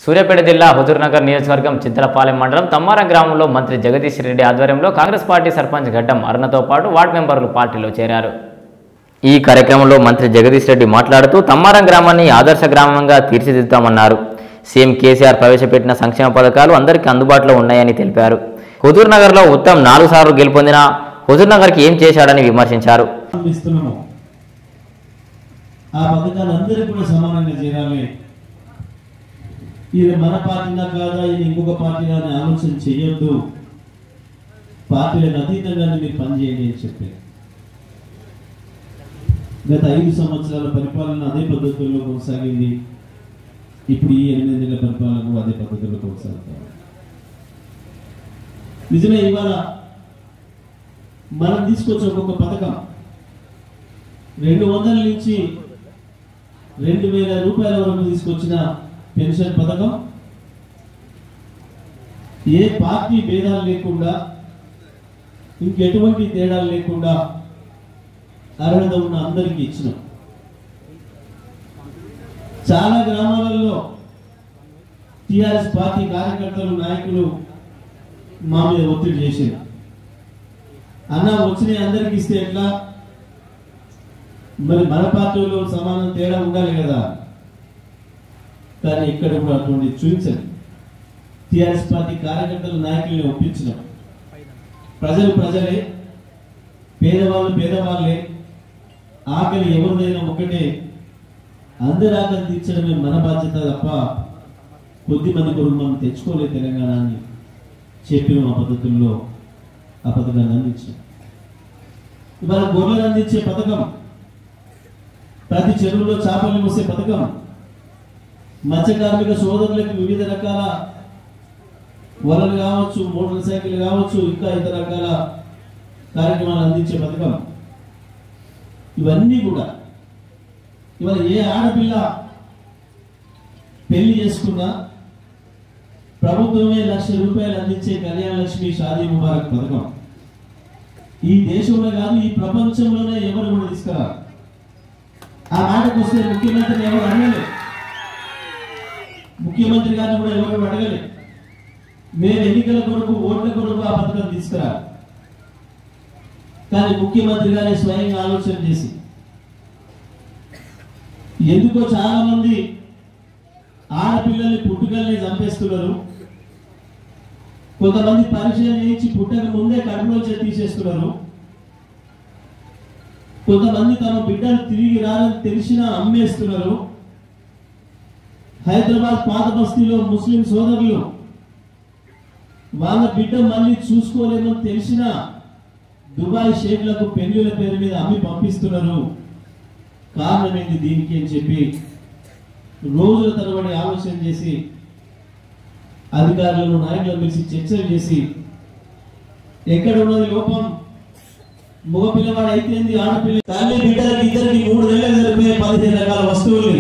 సూర్యాపేట జిల్లా హుజూర్నగర్ నియోజకవర్గం చింతలపాలెం మండలం తమ్మారం గ్రామంలో మంత్రి జగదీష్ రెడ్డి ఆధ్వర్యంలో కాంగ్రెస్ పార్టీ సర్పంచ్ గడ్డం అరుణతో పాటు వార్డు మెంబర్లు పార్టీలో చేరారు ఈ కార్యక్రమంలో మంత్రి జగదీష్ రెడ్డి మాట్లాడుతూ తమ్మారం గ్రామాన్ని ఆదర్శ గ్రామంగా తీర్చిదిద్దామన్నారు సీఎం కేసీఆర్ ప్రవేశపెట్టిన సంక్షేమ పథకాలు అందరికీ అందుబాటులో ఉన్నాయని తెలిపారు హుజూర్నగర్లో ఉత్తమ్ నాలుగు సార్లు గెలుపొందిన హుజూర్నగర్కి ఏం చేశాడని విమర్శించారు ఇస్తున్నాము ఆ పథకాలు అందరికీ కూడా సమానంగా చేరాలి ఇది మన పార్టీనా కాదా ఇది ఇంకొక పార్టీనా అని ఆలోచన చేయొద్దు పార్టీలకు అతీతంగానే మీరు పనిచేయండి అని చెప్పి గత ఐదు సంవత్సరాల పరిపాలన అదే పద్ధతుల్లో కొనసాగింది ఇప్పుడు ఈ ఎనిమిది నెలల పరిపాలన కూడా అదే పద్ధతిలో కొనసాగుతాం నిజమే ఇవాళ మనం తీసుకొచ్చే ఒక్కొక్క పథకం రెండు వందల నుంచి రెండు వేల రూపాయల వరకు తీసుకొచ్చిన పెన్షన్ పథకం ఏ పార్టీ భేదాలు లేకుండా ఇంకెటువంటి తేడాలు లేకుండా అర్హత ఉన్న అందరికీ ఇచ్చినాం చాలా గ్రామాలలో టిఆర్ఎస్ పార్టీ కార్యకర్తలు నాయకులు మా మీద ఒత్తిడి చేశారు అన్న వచ్చిన అందరికి ఇస్తే ఎట్లా మరి మన పార్టీలో సమానం తేడా ఉండాలి కదా కానీ ఇక్కడ కూడా అటువంటి చూపించండి టిఆర్ఎస్ పార్టీ కార్యకర్తలు నాయకుల్ని ఒప్పించినాం ప్రజలు ప్రజలే పేదవాళ్ళు పేదవాళ్ళే ఆకలి ఎవరిదైనా ఒకటే అందరి ఆకలి తీర్చడమే మన బాధ్యత తప్ప కొద్ది మంది కొరకు మనం తెచ్చుకోలేదు తెలంగాణ అని చెప్పిన ఆ పద్ధతుల్లో ఆ పథకాన్ని అందించాం ఇవాళ గొర్రెలు అందించే పథకం ప్రతి చెరువులో చేపలు మూసే పథకం మత్స్య కార్మిక సోదరులకు వివిధ రకాల వలలు కావచ్చు మోటార్ సైకిల్ కావచ్చు ఇంకా ఇతర రకాల కార్యక్రమాలు అందించే పథకం ఇవన్నీ కూడా ఇవాళ ఏ ఆడపిల్ల పెళ్లి చేసుకున్నా ప్రభుత్వమే లక్ష రూపాయలు అందించే కళ్యాణ లక్ష్మి షాదీ ముబారక్ పథకం ఈ దేశంలో కాదు ఈ ప్రపంచంలోనే ఎవరు కూడా తీసుకురా ఆ మాటకు వస్తే ముఖ్యమంత్రిని ఎవరు అడగలే ముఖ్యమంత్రి గారిని కూడా ఎవరు అడగలే మేము ఎన్నికల కొరకు ఓట్ల కొరకు ఆ పథకం తీసుకురా కానీ ముఖ్యమంత్రి గారే స్వయంగా ఆలోచన చేసి ఎందుకో చాలా మంది ఆడపిల్లల్ని పుట్టుకల్ని చంపేస్తున్నారు కొంతమంది పరిచయం చేయించి పుట్టక ముందే కడుపులోంచి తీసేస్తున్నారు కొంతమంది తమ బిడ్డలు తిరిగి రారని తెలిసినా అమ్మేస్తున్నారు హైదరాబాద్ పాత బస్తీలో ముస్లిం సోదరులు వాళ్ళ బిడ్డ మళ్ళీ చూసుకోలేమని తెలిసినా దుబాయ్ షేక్లకు పెళ్లిల పేరు మీద అమ్మి పంపిస్తున్నారు కారణం ఏంటి దీనికి అని చెప్పి రోజుల తరబడి ఆలోచన చేసి అధికారులను నాయకులను పిలిచి చర్చలు చేసి ఎక్కడ ఉన్నది లోపం మగ పిల్లవాడు అయితేంది ఆడపిల్ల తల్లి బిడ్డలకి ఇద్దరికి మూడు నెలలు జరిపే పదిహేను రకాల వస్తువుల్ని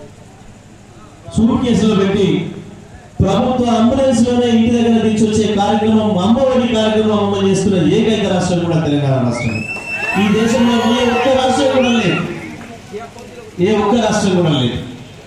సూట్ కేసులో పెట్టి ప్రభుత్వ అంబులెన్స్ లోనే ఇంటి దగ్గర దించొచ్చే కార్యక్రమం అమ్మఒడి కార్యక్రమం అమలు చేస్తున్న ఏకైక రాష్ట్రం కూడా తెలంగాణ రాష్ట్రం ఈ దేశంలో ఏ ఒక్క రాష్ట్రం కూడా లేదు ఏ ఒక్క రాష్ట్రం కూడా లేదు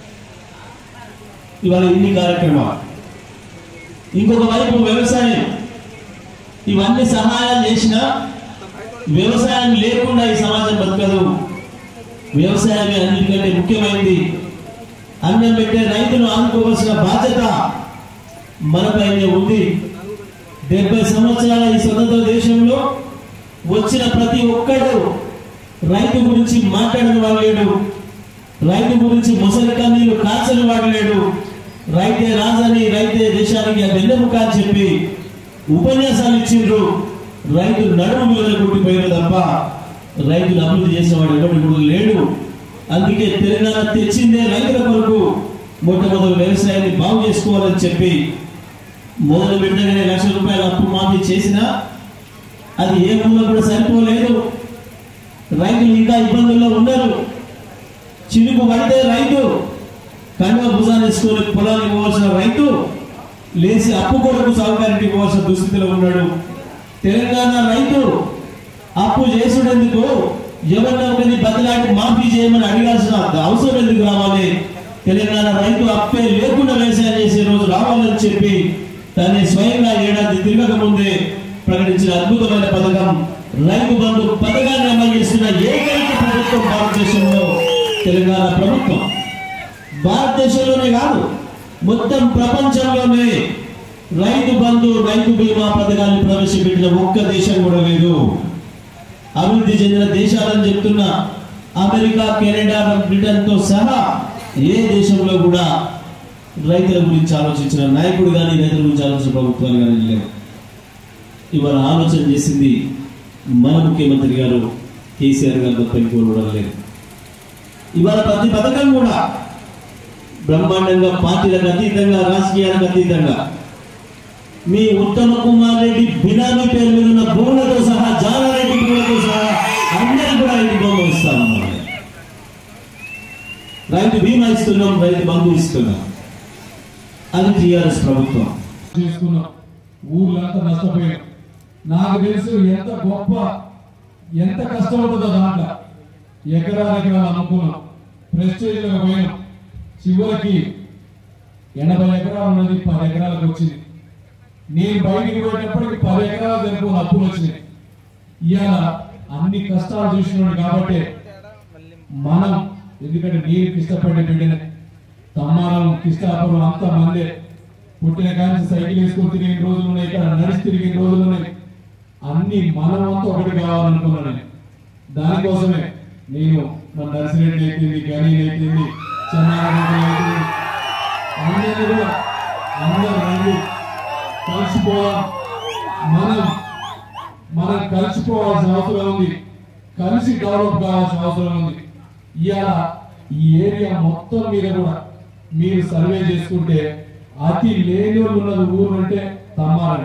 ఇవాళ ఇన్ని కార్యక్రమాలు ఇంకొక వైపు వ్యవసాయం ఇవన్నీ సహాయాలు చేసినా వ్యవసాయం లేకుండా ఈ సమాజం బతకదు వ్యవసాయమే అన్నిటికంటే ముఖ్యమైనది అన్నం పెట్టే రైతును ఆదుకోవాల్సిన బాధ్యత మనపైనే ఉంది డెబ్బై సంవత్సరాల ఈ స్వతంత్ర దేశంలో వచ్చిన ప్రతి ఒక్కడు రైతు గురించి మాట్లాడని వాడు లేడు రైతు గురించి ముసలి కన్నీళ్లు కాల్చని వాడు లేడు రైతే రాజని రైతే దేశానికి వెన్నెముక అని చెప్పి ఉపన్యాసాలు ఇచ్చిండ్రు రైతు నడుము మీద కొట్టిపోయారు తప్ప రైతులు అభివృద్ధి చేసేవాడు ఎవడు కూడా లేడు అందుకే తెలంగాణ తెచ్చిందే రైతుల కొరకు మొట్టమొదటి వ్యవసాయాన్ని బాగు చేసుకోవాలని చెప్పి మొదలు పెట్టగానే లక్ష రూపాయల అప్పు మాఫీ చేసినా అది ఏ మూల కూడా సరిపోలేదు రైతులు ఇంకా ఇబ్బందుల్లో ఉన్నారు చినుకు పడితే రైతు కనుమ భుజాన్ని వేసుకొని పొలాన్ని పోవాల్సిన రైతు లేచి అప్పు కొరకు సౌకర్యానికి పోవాల్సిన దుస్థితిలో ఉన్నాడు తెలంగాణ రైతు అప్పు చేసుడెందుకు ఎవరినో ఒకరిని బదిలాడి మాఫీ చేయమని అడగాల్సిన అవసరం ఎందుకు రావాలి తెలంగాణ రైతు అప్పే లేకుండా వ్యవసాయం చేసే ఇస్తానని చెప్పి తనే స్వయంగా ఏడాది తిరగక ముందే ప్రకటించిన అద్భుతమైన పథకం రైతు బంధు పథకాన్ని అమలు చేస్తున్న ఏకైక ప్రభుత్వం భారతదేశంలో తెలంగాణ ప్రభుత్వం భారతదేశంలోనే కాదు మొత్తం ప్రపంచంలోనే రైతు బంధు రైతు బీమా పథకాన్ని ప్రవేశపెట్టిన ఒక్క దేశం కూడా లేదు అభివృద్ధి చెందిన దేశాలని చెప్తున్న అమెరికా కెనడా బ్రిటన్ తో సహా ఏ దేశంలో కూడా రైతుల గురించి ఆలోచించిన నాయకుడు కానీ రైతుల గురించి ఆలోచించిన ప్రభుత్వాలు కానీ లేవు ఇవాళ ఆలోచన చేసింది మన ముఖ్యమంత్రి గారు కేసీఆర్ గారు తప్ప ఇంకోరు లేదు ఇవాళ ప్రతి పథకం కూడా బ్రహ్మాండంగా పార్టీలకు అతీతంగా రాజకీయాలకు అతీతంగా మీ ఉత్తమ కుమార్ రెడ్డి బినామీ పేరు మీద ఉన్న భూములతో సహా జానారెడ్డి భూములతో సహా అందరూ కూడా ఇంటి బొమ్మ ఇస్తామన్నారు రైతు బీమా ఇస్తున్నాం రైతు బంధు ఇస్తున్నాం అది టీఆర్ఎస్ ప్రభుత్వం చేసుకున్నాం ఊర్లంతా నష్టపోయాం నాకు తెలుసు ఎంత గొప్ప ఎంత కష్టం ఉంటుందో దాంట్లో ఎకరాల ఎకరాలు అమ్ముకున్నాం ప్రెస్టేజ్లో పోయినాం చివరికి ఎనభై ఎకరాలు ఉన్నది పది ఎకరాలకు వచ్చింది నేను బయటికి పోయేటప్పటికి పది ఎకరాలు సరిపోయిన అప్పులు వచ్చినాయి ఇవాళ అన్ని కష్టాలు చూసినాడు కాబట్టి మనం ఎందుకంటే నీకు ఇష్టపడే బిడ్డనే తమ్మారం కిష్టాపురం అంతా మందే పుట్టిన కానీ సైకిల్ వేసుకొని తిరిగిన రోజులు ఉన్నాయి ఇక్కడ నడిచి తిరిగిన రోజులు ఉన్నాయి అన్ని మనం అంతా ఒకటి కావాలనుకున్నాను నేను. దానికోసమే నేను మన నర్సిరెడ్డి అయిపోయింది గనీ అయిపోయింది చెన్నారెడ్డి అయిపోయింది అందరినీ కూడా అందరూ రండి కలిసిపోదాం మనం మనం కలిసిపోవాల్సిన అవసరం ఉంది కలిసి డెవలప్ కావాల్సిన అవసరం ఉంది ఇవాళ ఈ ఏరియా మొత్తం మీద కూడా మీరు సర్వే చేసుకుంటే అతి లేని వాళ్ళు ఉన్నది ఊరు అంటే తమ్మారని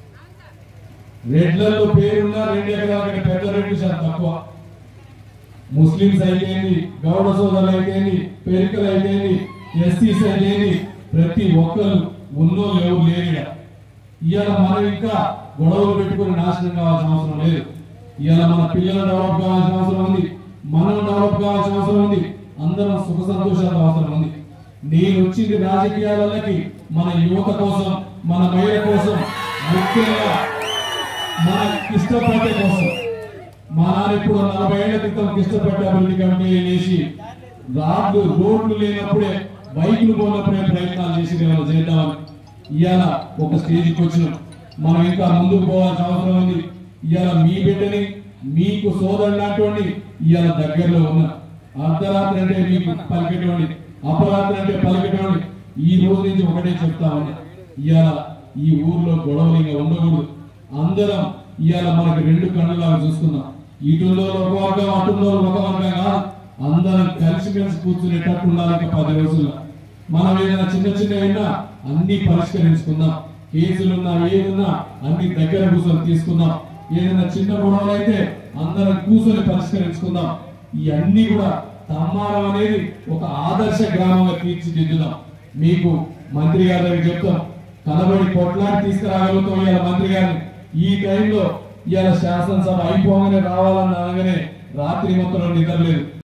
రెడ్లలో పేరున్న రెండు ఎకరాల కంటే పెద్ద రెడ్లు చాలా తక్కువ ముస్లింస్ అయితేంది గౌడ సోదరులు అయితేంది పెరికలు అయితేంది ఎస్సీస్ అయితేంది ప్రతి ఒక్కరు ఉన్నోళ్ళు ఎవరు లేరు ఇవాళ మనం ఇంకా గొడవలు పెట్టుకుని నాశనం కావాల్సిన అవసరం లేదు ఇవాళ మన పిల్లలు డెవలప్ కావాల్సిన అవసరం ఉంది మనం డెవలప్ కావాల్సిన అవసరం ఉంది అందరం సుఖ సంతోషాల అవసరం ఉంది నేను వచ్చింది రాజకీయాలకి మన యువత కోసం మన మహిళ కోసం ముఖ్యంగా మన ఇష్టపడే కోసం మా నాన్న ఇప్పుడు నలభై ఏళ్ల క్రితం ఇష్టపడ్డ అభివృద్ధి కమిటీ చేసి రాడ్లు రోడ్లు లేనప్పుడే బైకులు పోయినప్పుడే ప్రయత్నాలు చేసి మేము చేద్దామని ఇవాళ ఒక స్టేజ్కి వచ్చినాం మనం ఇంకా ముందుకు పోవాల్సిన అవసరం ఉంది ఇవాళ మీ బిడ్డని మీకు సోదరు లాంటి ఇవాళ దగ్గరలో ఉన్నా అర్ధరాత్రి అంటే మీకు పలికేటోండి అపరాత్రి అంటే పలికేటోండి ఈ రోజు నుంచి ఒకటే చెప్తామని ఇవాళ ఈ ఊర్లో గొడవలు ఇంకా ఉండకూడదు అందరం ఇవాళ మనకి రెండు కన్నులాగా చూసుకుందాం ఇటులో ఒక వర్గం అటులో ఒక వర్గం కాదు అందరం కలిసిమెలిసి కూర్చునేటట్టు ఉండాలి ఇంకా పది రోజుల్లో మనం ఏదైనా చిన్న చిన్న అయినా అన్ని పరిష్కరించుకుందాం కేసులున్నా ఏదున్నా అన్ని దగ్గర కూర్చొని తీసుకుందాం ఏదైనా చిన్న గొడవలు అయితే అందరం కూర్చొని పరిష్కరించుకుందాం ఇవన్నీ కూడా తమ్మారం అనేది ఒక ఆదర్శ గ్రామంగా తీర్చిదిద్దుదాం మీకు మంత్రి గారి దగ్గర చెప్తాం కలబడి కొట్లాడి తీసుకురాగలుగుతాం ఇవాళ మంత్రి గారిని ఈ టైంలో ఇవాళ శాసనసభ అయిపోగానే రావాలని అనగానే రాత్రి మొత్తం నిద్ర లేదు